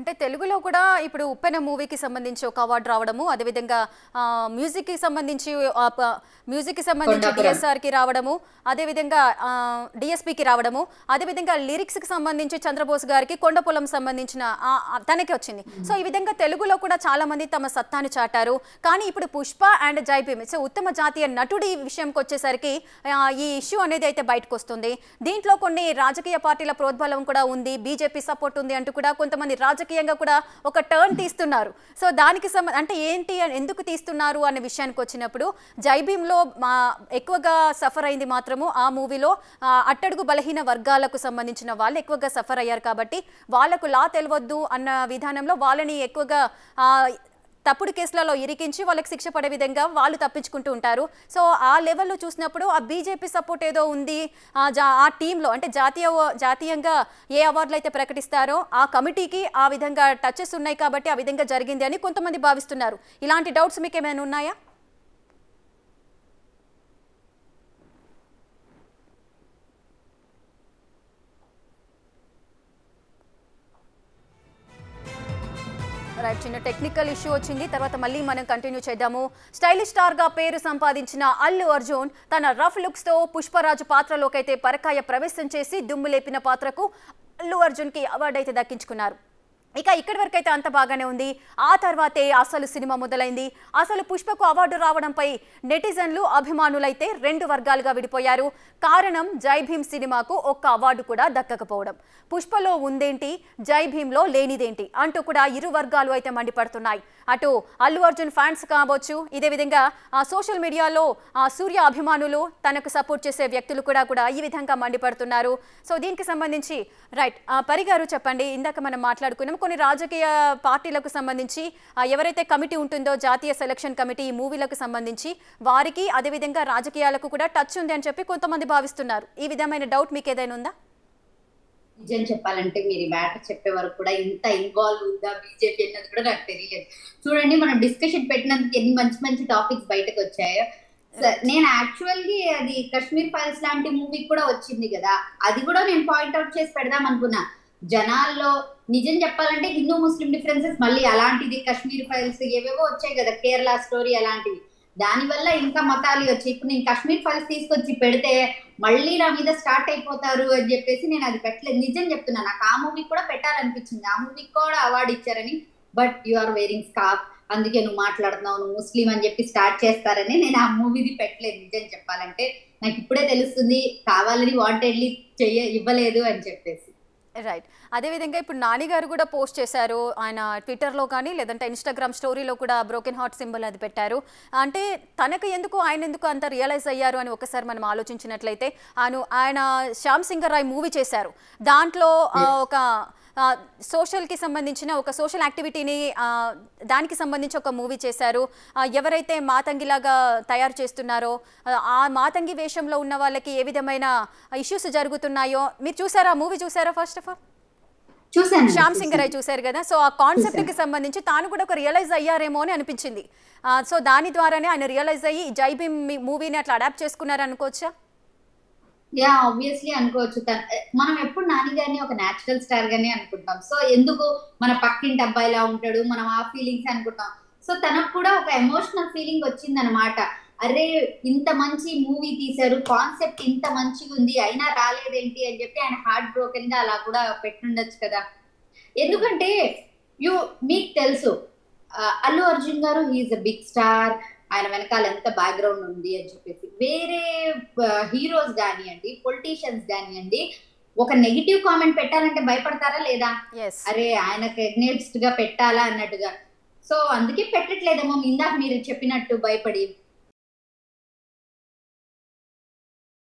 అంటే తెలుగులో కూడా ఇప్పుడు ఉప్పెన మూవీకి సంబంధించి ఒక అవార్డు రావడము అదేవిధంగా ఆ, మ్యూజిక్కి సంబంధించి ఆ, ప- మ్యూజిక్కి సంబంధించి కొండాపురం. డిఎస్ఆర్కి రావడము అదేవిధంగా ఆ, డిఎస్పికి రావడము అదేవిధంగా లిరిక్స్కి సంబంధించి చంద్రబోస్ గారికి కొండపొలం సంబంధించిన ఆ, ఆ, తనకి వచ్చింది సో ఈ విధంగా తెలుగులో కూడా చాలా మంది తమ సత్తాను చాటారు కానీ ఇప్పుడు పుష్ప అండ్ జైభీమ్ సో ఉత్తమ జాతీయ నటుడి విషయంకి వచ్చేసరికి ఆ, ఈ ఇష్యూ అనేది అయితే బయటకు వస్తుంది దీంట్లో కొన్ని రాజకీయ పార్టీల ప్రోద్బలం కూడా ఉంది బీజేపీ సపోర్ట్ ఉంది అంటూ కూడా కొంతమంది రాజకీయంగా కూడా ఒక టర్న్ తీస్తున్నారు సో దానికి సంబ అంటే ఏంటి అని ఎందుకు తీస్తున్నారు అనే విషయానికి వచ్చినప్పుడు జైభీంలో మా ఎక్కువగా సఫర్ అయింది మాత్రము ఆ మూవీలో ఆ, అట్టడుగు బలహీన వర్గాలకు సంబంధించిన వాళ్ళు ఎక్కువగా సఫర్ అయ్యారు కాబట్టి వాళ్ళకు లా తెలియవద్దు అన్న విధానంలో వాళ్ళని ఎక్కువగా ఆ, తప్పుడు కేసులలో ఇరికించి వాళ్ళకి శిక్ష పడే విధంగా వాళ్ళు తప్పించుకుంటూ ఉంటారు సో ఆ లెవెల్లో చూసినప్పుడు ఆ బీజేపీ సపోర్ట్ ఏదో ఉంది ఆ జా ఆ టీంలో అంటే జాతీయ జాతీయంగా ఏ అవార్డులు అయితే ప్రకటిస్తారో ఆ కమిటీకి ఆ విధంగా టచెస్ ఉన్నాయి కాబట్టి ఆ విధంగా జరిగింది అని కొంతమంది భావిస్తున్నారు ఇలాంటి డౌట్స్ మీకు ఏమైనా ఉన్నాయా రైట్ చిన్న టెక్నికల్ ఇష్యూ వచ్చింది తర్వాత మళ్ళీ మనం కంటిన్యూ చేద్దాము స్టైలిష్ స్టార్ గా పేరు సంపాదించిన అల్లు అర్జున్ తన రఫ్ లుక్స్ తో పుష్పరాజు పాత్రలోకి అయితే పరకాయ ప్రవేశం చేసి దుమ్ము లేపిన పాత్రకు అల్లు అర్జున్ కి అవార్డు అయితే దక్కించుకున్నారు ఇక ఇక్కడి వరకు అయితే అంత బాగానే ఉంది ఆ తర్వాతే అసలు సినిమా మొదలైంది అసలు పుష్పకు అవార్డు రావడంపై నెటిజన్లు అభిమానులైతే రెండు వర్గాలుగా విడిపోయారు కారణం జై భీమ్ సినిమాకు ఒక్క అవార్డు కూడా దక్కకపోవడం పుష్పలో ఉందేంటి జై భీమ్లో లేనిదేంటి అంటూ కూడా ఇరు వర్గాలు అయితే మండిపడుతున్నాయి అటు అల్లు అర్జున్ ఫ్యాన్స్ కావచ్చు ఇదే విధంగా ఆ, సోషల్ మీడియాలో ఆ, సూర్య అభిమానులు తనకు సపోర్ట్ చేసే వ్యక్తులు కూడా కూడా ఈ విధంగా మండిపడుతున్నారు సో దీనికి సంబంధించి రైట్ ఆ, పరి గారు చెప్పండి ఇందాక మనం మాట్లాడుకున్నాం కొన్ని రాజకీయ పార్టీలకు సంబంధించి ఆ, ఎవరైతే కమిటీ ఉంటుందో జాతీయ సెలక్షన్ కమిటీ ఈ మూవీలకు సంబంధించి వారికి అదేవిధంగా రాజకీయాలకు కూడా టచ్ ఉంది అని చెప్పి కొంతమంది భావిస్తున్నారు ఈ విధమైన డౌట్ మీకు ఏదైనా ఉందా నిజం చెప్పాలంటే మీరు మ్యాటర్ చెప్పే వరకు కూడా ఇంత ఇన్వాల్వ్ ఉందా బీజేపీ అన్నది కూడా నాకు తెలియలేదు చూడండి మనం డిస్కషన్ పెట్టినందుకు ఎన్ని మంచి మంచి టాపిక్స్ బయటకు వచ్చాయో స- నేను యాక్చువల్లీ అది కశ్మీర్ ఫైల్స్ లాంటి మూవీ కూడా వచ్చింది కదా అది కూడా నేను పాయింట్అవుట్ చేసి పెడదాం అనుకున్నా జనాల్లో నిజం చెప్పాలంటే హిందూ ముస్లిం డిఫరెన్సెస్ మళ్ళీ అలాంటిది కశ్మీర్ ఫైల్స్ ఏవేవో వచ్చాయి కదా కేరళ స్టోరీ అలాంటివి దానివల్ల ఇంకా మతాలు వచ్చి ఇప్పుడు నేను కశ్మీర్ ఫైల్స్ తీసుకొచ్చి పెడితే మళ్ళీ నా మీద స్టార్ట్ అయిపోతారు అని చెప్పేసి నేను అది పెట్టలేదు నిజం చెప్తున్నా నాకు ఆ మూవీ కూడా పెట్టాలనిపించింది ఆ మూవీకి కూడా అవార్డు ఇచ్చారని but you are wearing scarf అందుకే నువ్వు మాట్లాడుతున్నావు నువ్వు ముస్లిం అని చెప్పి స్టార్ట్ చేస్తారని నేను ఆ మూవీది పెట్టలేదు నిజం చెప్పాలంటే నాకు ఇప్పుడే తెలుస్తుంది కావాలని వాంటెడ్లీ చెయ్య ఇవ్వలేదు అని చెప్పేసి రైట్ అదేవిధంగా ఇప్పుడు నాని గారు కూడా పోస్ట్ చేశారు ఆయన ట్విట్టర్లో కానీ లేదంటే ఇన్స్టాగ్రామ్ స్టోరీలో కూడా బ్రోకెన్ హార్ట్ సింబల్ అది పెట్టారు అంటే తనకు ఎందుకు ఆయన ఎందుకు అంత రియలైజ్ అయ్యారు అని ఒకసారి మనం ఆలోచించినట్లయితే ఆయన ఆయన శ్యామ్ సింగర్ రాయ్ మూవీ చేశారు దాంట్లో ఆ, ఒక ఆ, సోషల్కి సంబంధించిన ఒక సోషల్ యాక్టివిటీని ఆ, దానికి సంబంధించి ఒక మూవీ చేశారు ఆ, ఎవరైతే మాతంగిలాగా తయారు చేస్తున్నారో ఆ, ఆ మాతంగి వేషంలో ఉన్న వాళ్ళకి ఏ విధమైన ఇష్యూస్ జరుగుతున్నాయో మీరు చూసారా మూవీ చూసారా ఫస్ట్ ఆఫ్ ఆల్ చూసాను శ్యామ్ సింగ్ రాయ్ చూశారు కదా సో ఆ కాన్సెప్ట్ కి సంబంధించి తాను కూడా ఒక రియలైజ్ అయ్యారేమో అని అనిపించింది ఆ, సో దాని ద్వారానే ఆయన రియలైజ్ అయ్యి ఈ జై భీమ్ మూవీని అట్లా అడాప్ట్ చేసుకున్నారు అనుకోవచ్చా యా ఆబ్వియస్లీ అనుకోవచ్చు తన- మనం ఎప్పుడు నాని గారిని ఒక న్యాచురల్ స్టార్ గానే అనుకుంటాం సో ఎందుకు మన పక్కింటి అబ్బాయిలా ఉంటాడు మనం ఆ ఫీలింగ్స్ అనుకుంటాం సో తనకు కూడా ఒక ఎమోషనల్ ఫీలింగ్ వచ్చింది అనమాట అరే ఇంత మంచి మూవీ తీశారు కాన్సెప్ట్ ఇంత మంచిగా ఉంది అయినా రాలేదేంటి అని చెప్పి ఆయన హార్ట్ బ్రోకెన్ గా అలా కూడా పెట్టుండొచ్చు కదా ఎందుకంటే యు మీకు తెలుసు ఆ, అల్లు అర్జున్ గారు హీఈస్ అ బిగ్ స్టార్ ఆయన వెనకాల ఎంత బ్యాక్గ్రౌండ్ ఉంది అని చెప్పేసి వేరే హీరోస్ కానివ్వండి పొలిటీషియన్స్ కానివ్వండి ఒక నెగిటివ్ కామెంట్ పెట్టాలంటే భయపడతారా లేదా ఎస్ అరే ఆయనకు ఎగ్నెస్ట్ గా పెట్టాలా అన్నట్టుగా సో అందుకే పెట్టట్లేదేమో ఇందాక మీరు చెప్పినట్టు భయపడి